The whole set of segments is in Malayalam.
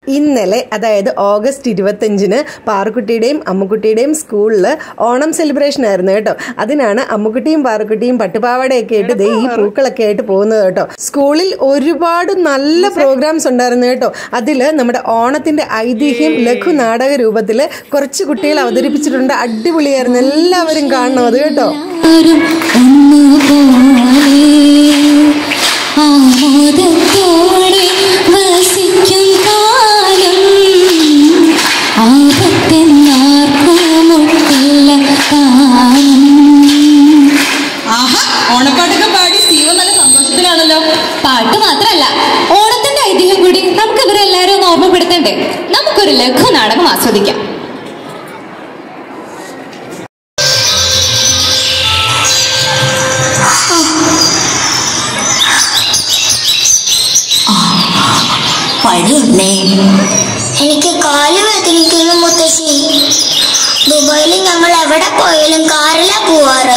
ഇന്നലെ അതായത് ഓഗസ്റ്റ് ഇരുപത്തഞ്ചിന് പാറുക്കുട്ടിയുടെയും അമ്മുക്കുട്ടിയുടെയും സ്കൂളിൽ ഓണം സെലിബ്രേഷൻ ആയിരുന്നു കേട്ടോ അതിനാണ് അമ്മുക്കുട്ടിയും പാറുക്കുട്ടിയും പട്ടുപാവാടയൊക്കെ ആയിട്ട് ദേ ഈ പൂക്കളൊക്കെ ആയിട്ട് പോകുന്നത് കേട്ടോ സ്കൂളിൽ ഒരുപാട് നല്ല പ്രോഗ്രാംസ് ഉണ്ടായിരുന്നു കേട്ടോ അതിൽ നമ്മുടെ ഓണത്തിന്റെ ഐതിഹ്യം ലഘു നാടക രൂപത്തിൽ കുറച്ച് കുട്ടികൾ അവതരിപ്പിച്ചിട്ടുണ്ട് അടിപൊളിയായിരുന്നു എല്ലാവരും കാണണം അത് കേട്ടോ ആരും ഒന്നുപോലെ ആമോദത്തോടെ വസിക്കും കാലം ആപത്തെന്നാർക്കുമൊട്ടില്ല കാലം ആഹാ ഓണപ്പാട്ടൊക്കെ പാടി സീവ നല്ല സന്തോഷത്തിലാണല്ലോ പാട്ട് മാത്രല്ല ഓണത്തിന്റെ ഐതിഹ്യം കൂടി നമുക്ക് ഇവരെല്ലാരും ഒന്ന് ഓർമ്മപ്പെടുത്തണ്ടേ നമുക്കൊരു ലഘു നാടകം ആസ്വദിക്കാം പണിയുണ്ടേ എനിക്ക് കാല് വേദനിക്കുന്നു മുത്തശ്ശി ദുബായിൽ ഞങ്ങൾ എവിടെ പോയാലും കാറിലാ പോവാറ്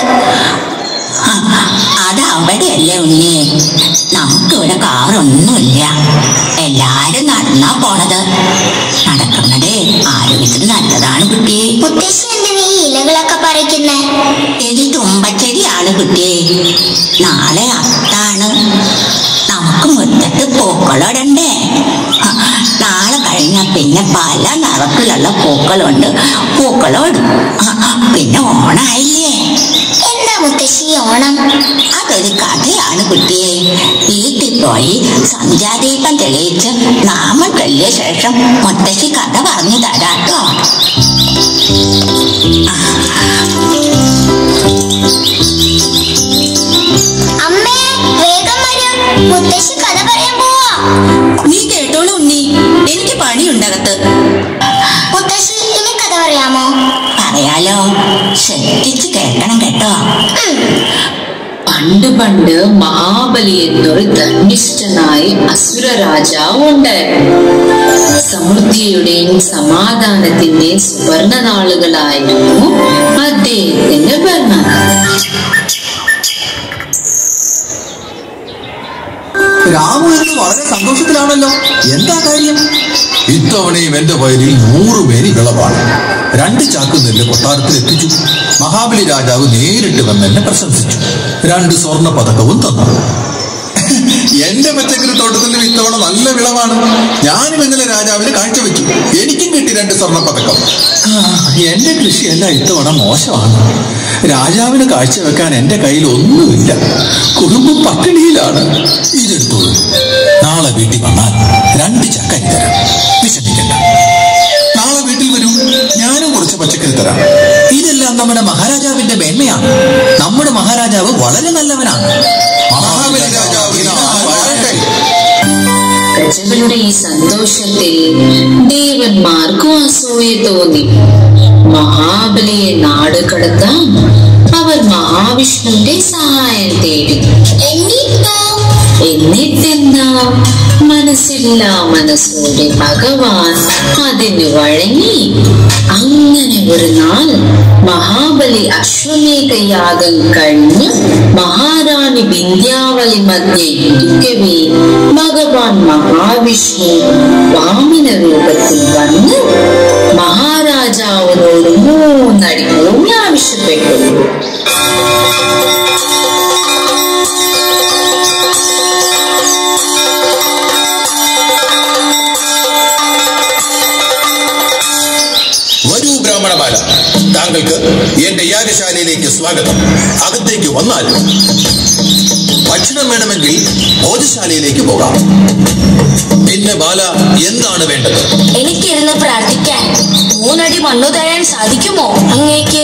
അത് അവിടെയല്ലേ ഉണ്ണി നമുക്കിവിടെ കാറൊന്നുമില്ല എല്ലാരും നടന്നാ പോണത് നടക്കുന്നതേ ആരോഗ്യത്തിന് നല്ലതാണ് കുട്ടി മുത്തശ്ശി എന്തിനാ ഈ ഇലകളൊക്കെ പറിക്കുന്നേ ഇത് തുമ്പച്ചെടിയാണ് കുട്ടി നാളെ അത്താണ് നമുക്ക് മുറ്റത്ത് പൂക്കളിടണ്ടേ ആ, നാളെ കഴിഞ്ഞ പിന്നെ പല നിറത്തിലുള്ള പൂക്കളുണ്ട് പൂക്കളോടും പിന്നെ ഓണായില്ലേ എന്താ മുത്തശ്ശി ഓണം അതൊരു കഥയാണ് കുട്ടിയെ വീട്ടിൽ പോയി സന്ധ്യാദീപം തെളിയിച്ച് നാമം ചൊല്ലിയ ശേഷം മുത്തശ്ശി കഥ പറഞ്ഞു തരാട്ടോ അമ്മേ വേഗം വരും മുത്തശ്ശി കഥ പറയാൻ പോവാ നീ കേട്ടോളൂ ഉണ്ണി എനിക്ക് പണിയുണ്ടകത്ത് മുത്തശ്ശി ഇനി കഥ പറയാമോ പറയാലോ ശ്രദ്ധിച്ച് കേൾക്കണം കേട്ടോ പണ്ട് പണ്ട് മഹാബലി എന്നൊരു ധർമ്മിഷ്ഠനായ അസുര രാജാവ് ഉണ്ടായിരുന്നു സമൃദ്ധിയുടെയും സമാധാനത്തിന്റെയും സുവർണ നാളുകളായിരുന്നു അദ്ദേഹത്തിന്റെ ഭരണകാലം രാമു എന്ന് വളരെ സന്തോഷത്തിലാണല്ലോ എന്താ കാര്യം ഇത്തവണയും എന്റെ വയലിൽ നൂറ് മേനി വിളവാണ് രണ്ട് ചാക്ക് നെല്ല് കൊട്ടാരത്തിൽ എത്തിച്ചു മഹാബലി രാജാവ് നേരിട്ട് വന്ന് എന്നെ പ്രശംസിച്ചു രണ്ട് സ്വർണ്ണ പതക്കവും തന്നു എന്റെ പച്ചക്കറി തോട്ടത്തിലും ഇത്തവണ നല്ല വിളവാണ് ഞാനും ഇന്നലെ രാജാവിന് കാഴ്ചവെച്ചു എനിക്കും കിട്ടി രണ്ട് സ്വർണ്ണ പതക്കം ആ, എന്റെ കൃഷിയെല്ലാം ഇത്തവണ മോശമാണ് രാജാവിന് കാഴ്ചവെക്കാൻ എന്റെ കയ്യിൽ ഒന്നുമില്ല കുടുംബം പട്ടിണിയിലാണ് ഇതെടുത്തോളൂ നാളെ വീട്ടിൽ വന്നാൽ രണ്ട് ചക്കരി തരാം വിഷമിക്കണ്ട നാളെ വീട്ടിൽ വരൂ ഞാനും കുറച്ച് പച്ചക്കറി തരാം ഇതെല്ലാം നമ്മുടെ മഹാരാജാവിന്റെ മേന്മയാണ് നമ്മുടെ മഹാരാജാവ് വളരെ നല്ലവനാണ് മഹാബലി രാജാവ് വരട്ടെ പ്രജകളുടെ ഈ സന്തോഷത്തിൽ ദേവന്മാർക്കും അസൂയ തോന്നി മഹാബലിയെ നാട് കടത്താൻ അവർ മഹാവിഷ്ണുവിന്റെ സഹായം തേടി എന്നിട്ടോ എന്നിട്ടെന്താ മനസ്സില്ലാ മനസ്സോടെ ഭഗവാൻ അതിന് വഴങ്ങി അങ്ങനെ ഒരു നാൾ മഹാബലി അശ്വമേധയാഗം കഴിഞ്ഞ് മഹാറാണി വിന്ധ്യാവലി മധ്യേ ഇരിക്കവേ ഭഗവാൻ മഹാവിഷ്ണു വാമന രൂപത്തിൽ വന്ന് മഹാരാജാവിനോട് മൂന്നടി ഭൂമി ആവശ്യപ്പെട്ടു വരൂ ബ്രാഹ്മണമാല താങ്കൾക്ക് എന്റെ യാഗശാലയിലേക്ക് സ്വാഗതം അകത്തേക്ക് വന്നാൽ ഭക്ഷണം വേണമെങ്കിൽ ഭോജശാലയിലേക്ക് പോകാം പിന്നെ ബാല എന്താണ് വേണ്ടത് എനിക്കിരുന്ന് പ്രാർത്ഥിക്കാൻ മൂന്നടി മണ്ണു തരാൻ സാധിക്കുമോ അങ്ങേക്ക്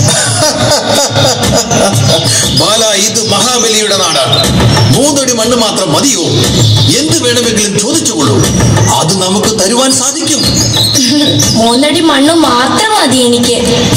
ബാല ഇത് മഹാബലിയുടെ നാടാണ് മൂന്നടി മണ്ണ് മാത്രം മതിയോ എന്ത് വേണമെങ്കിലും ചോദിച്ചുകൊള്ളൂ അത് നമുക്ക് തരുവാൻ സാധിക്കും മൂന്നടി മണ്ണ് മാത്രം മതി എനിക്ക്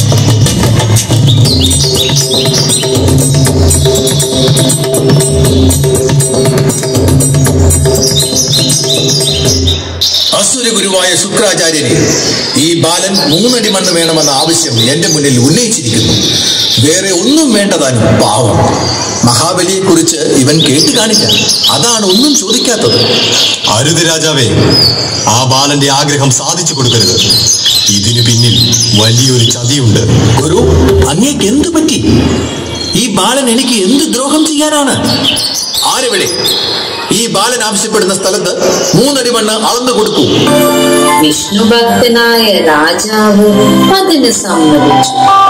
അസുര ഗുരുവായ ശുക്രാചാര്യനെ ഈ ബാലൻ മൂന്നടി മണ്ണ് വേണമെന്ന ആവശ്യം എന്റെ മുന്നിൽ ഉന്നയിച്ചിരിക്കുന്നു വേറെ ഒന്നും വേണ്ടതാനും പാവം മഹാബലിയെ കുറിച്ച് ഇവൻ കേട്ട് കാണില്ല അതാണ് ഒന്നും ചോദിക്കാത്തത് അരുത് രാജാവേ ആ ബാലന്റെ ആഗ്രഹം സാധിച്ചു കൊടുക്കരുത് ഇതിനു പിന്നിൽ വലിയൊരു ചതിയുണ്ട് ഗുരു അങ്ങേക്ക് എന്ത് പറ്റി ഈ ബാലൻ എനിക്ക് എന്ത് ദ്രോഹം ചെയ്യാനാണ് ആരെവിടെ ഈ ബാലൻ ആവശ്യപ്പെടുന്ന സ്ഥലത്ത് മൂന്നടി മണ്ണ് അളന്നു കൊടുക്കൂ വിഷ്ണുഭക്തനായ രാജാവ് അതിന് സമ്മതിച്ചു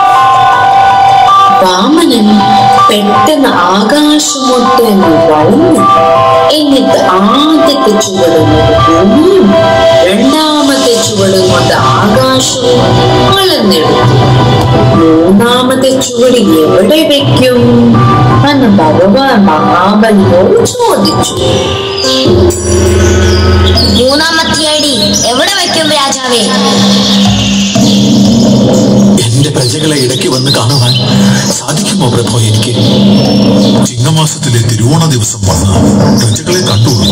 വാമനൻ പെട്ടെന്ന് ആകാശമൊട്ടെന്ന് വളർന്നു എന്നിട്ട് ആദ്യത്തെ ചുവട് കൊണ്ട് ഭൂമിയും രണ്ടാമത്തെ ചുവട് കൊണ്ട് ആകാശവും വളർന്നെടുത്തു മൂന്നാമത്തെ ചുവട് എവിടെ വെക്കും എന്ന് ഭഗവാൻ മഹാബലിയോട് ചോദിച്ചു മൂന്നാമത്തെ അടി എവിടെ വയ്ക്കും രാജാവേ എന്റെ പ്രജകളെ ഇടയ്ക്ക് വന്ന് കാണുവാൻ സാധിക്കുമോ പ്രഭോ എനിക്ക് ചിങ്ങമാസത്തിലെ തിരുവോണ ദിവസം വന്ന് പ്രജകളെ കണ്ടുകൊള്ളു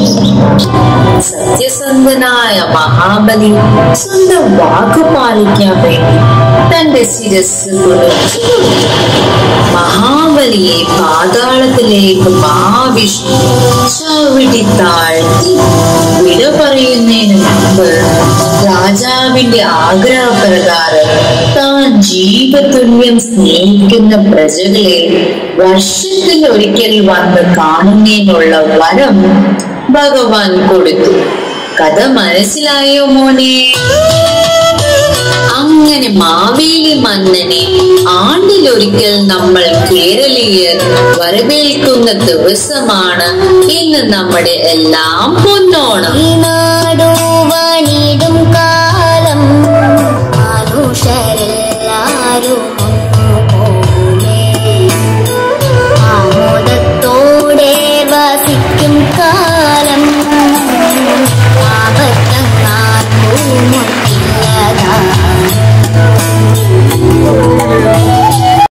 സത്യസന്ധനായ മഹാബലി സ്വന്തം വാക്ക് പാലിക്കാൻ വേണ്ടി തന്റെ ശിരസ് കുനിച്ചു മഹാബലിയെ പാതാളത്തിലേക്ക് മഹാവിഷ്ണു ചവിട്ടി താഴ്ത്തി വിട പറയുന്നതിന് മുമ്പ് രാജാവിന്റെ ആഗ്രഹപ്രകാരം താൻ ജീവതുല്യം സ്നേഹിക്കുന്ന പ്രജകളെ വർഷത്തിൽ ഒരിക്കൽ വന്ന് കാണുന്നതിനുള്ള വരം ഭഗവാൻ കൊടുത്തു കഥ മനസ്സിലായോ മോനെ അങ്ങനെ മാവേലി മന്നനെ ആണ്ടിലൊരിക്കൽ നമ്മൾ കേരളീയർ വരവേൽക്കുന്ന ദിവസമാണ് ഇന്ന് നമ്മുടെ എല്ലാം പൊന്നോണം ഈ നാടോ